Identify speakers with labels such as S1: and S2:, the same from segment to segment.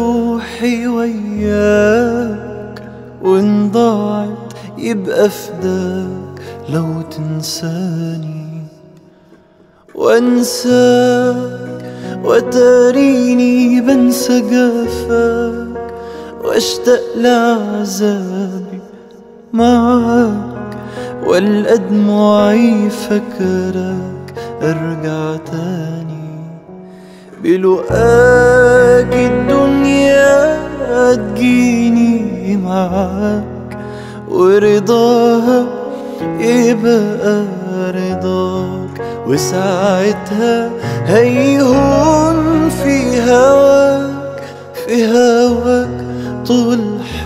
S1: روحي وياك وإن ضاعت يبقى فداك لو تنساني وانساك وتريني بنسى جفاك واشتاق لعذابي معاك والأدمعي فكرك ارجع تاني بلقاك الدنيا تجيني معاك ورضاها يبقى رضاك وساعتها هيهون في هواك في هواك طول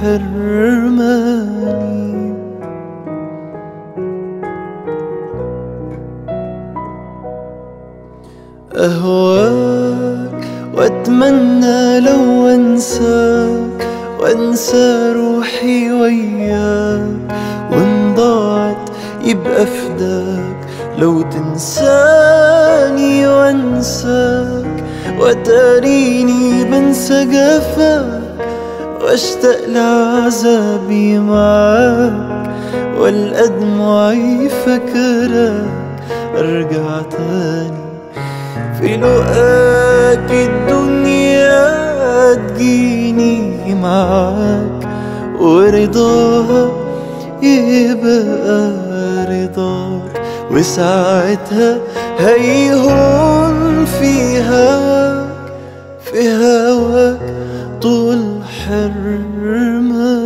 S1: حرماني أهواك وأتمنى لو أنساك وأنسى روحي وياك وإن ضاعت يبقى فداك لو تنساني وأنساك وتريني بنسى جفاك واشتاق لعذابي معاك والأدمع فكرك ارجع تاني في لقاك الدنيا تجيني معاك ورضاها يبقى رضاك وساعتها هيهون في هواك في هواك طول حرمك